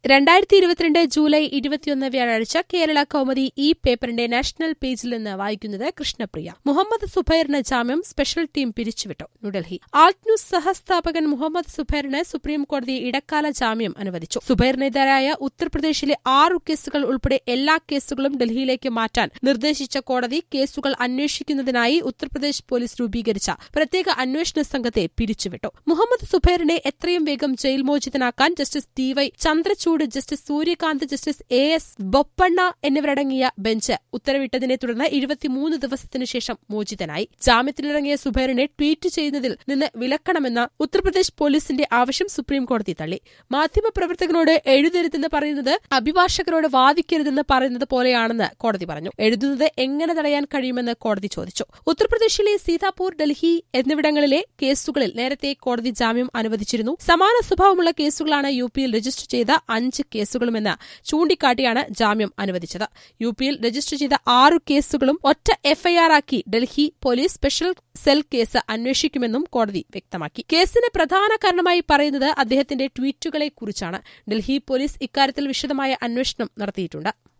രണ്ടായിരത്തി ഇരുപത്തിരണ്ട് ജൂലൈ ഇരുപത്തിയൊന്ന് വ്യാഴാഴ്ച കേരള കൗമുദി ഈ പേപ്പറിന്റെ നാഷണൽ പേജിൽ നിന്ന് വായിക്കുന്നത് കൃഷ്ണപ്രിയ മുഹമ്മദ് സുബൈറിന് ജാമ്യം സ്പെഷ്യൽ ടീം പിരിച്ചുവിട്ടു ന്യൂഡൽഹി ആൾട്ട് ന്യൂസ് സഹസ്ഥാപകൻ മുഹമ്മദ് സുബൈറിന് സുപ്രീം കോടതി ഇടക്കാല ജാമ്യം അനുവദിച്ചു സുബൈറിനെതിരായ ഉത്തർപ്രദേശിലെ ആറു കേസുകൾ ഉൾപ്പെടെ എല്ലാ കേസുകളും ഡൽഹിയിലേക്ക് മാറ്റാൻ നിർദ്ദേശിച്ച കോടതി കേസുകൾ അന്വേഷിക്കുന്നതിനായി ഉത്തർപ്രദേശ് പോലീസ് രൂപീകരിച്ച പ്രത്യേക അന്വേഷണ സംഘത്തെ പിരിച്ചുവിട്ടു മുഹമ്മദ് സുബൈറിനെ എത്രയും വേഗം ജയിൽ മോചിതനാക്കാൻ justice D Y Chandrachud justice Suryakant justice A S Bopanna എന്നിവരടങ്ങിയ ബെഞ്ച് ഉത്തരവിട്ടതിനെ തുടർന്ന് ഇരുപത്തിമൂന്ന് ദിവസത്തിനു ശേഷം മോചിതനായി ജാമ്യത്തിലിറങ്ങിയ സുബൈറിനെ ട്വീറ്റ് ചെയ്യുന്നതിൽ നിന്ന് വിലക്കണമെന്ന ഉത്തർപ്രദേശ് പോലീസിന്റെ ആവശ്യം സുപ്രീം കോടതി തള്ളി മാധ്യമപ്രവർത്തകനോട് എഴുതരുതെന്ന് പറയുന്നത് അഭിഭാഷകരോട് വാദിക്കരുതെന്ന് പറയുന്നത് പോലെയാണെന്ന് കോടതി പറഞ്ഞു എഴുതുന്നത് എങ്ങനെ തടയാൻ കഴിയുമെന്ന് കോടതി ചോദിച്ചു ഉത്തർപ്രദേശിലെ സീതാപൂർ ഡൽഹി എന്നിവിടങ്ങളിലെ കേസുകളിൽ നേരത്തെ കോടതി ജാമ്യം അനുവദിച്ചിരുന്നു സമാന സ്വഭാവമുള്ള കേസുകളാണ് യു പിയിൽ രജിസ്റ്റർ ചെയ്ത അഞ്ച് കേസുകളുമെന്ന് ചൂണ്ടിക്കാട്ടിയാണ് ജാമ്യം അനുവദിച്ചത് യു പിയിൽ രജിസ്റ്റർ ചെയ്ത ആറു കേസുകളും ഒറ്റ എഫ്ഐആറാക്കി Delhi police special cell case അന്വേഷിക്കുമെന്നും കോടതി വ്യക്തമാക്കി കേസിന് പ്രധാന കാരണമായി പറയുന്നത് അദ്ദേഹത്തിന്റെ ട്വീറ്റുകളെക്കുറിച്ചാണ് ഡൽഹി പോലീസ് ഇക്കാര്യത്തിൽ വിശദമായ അന്വേഷണം നടത്തിയിട്ടുണ്ട്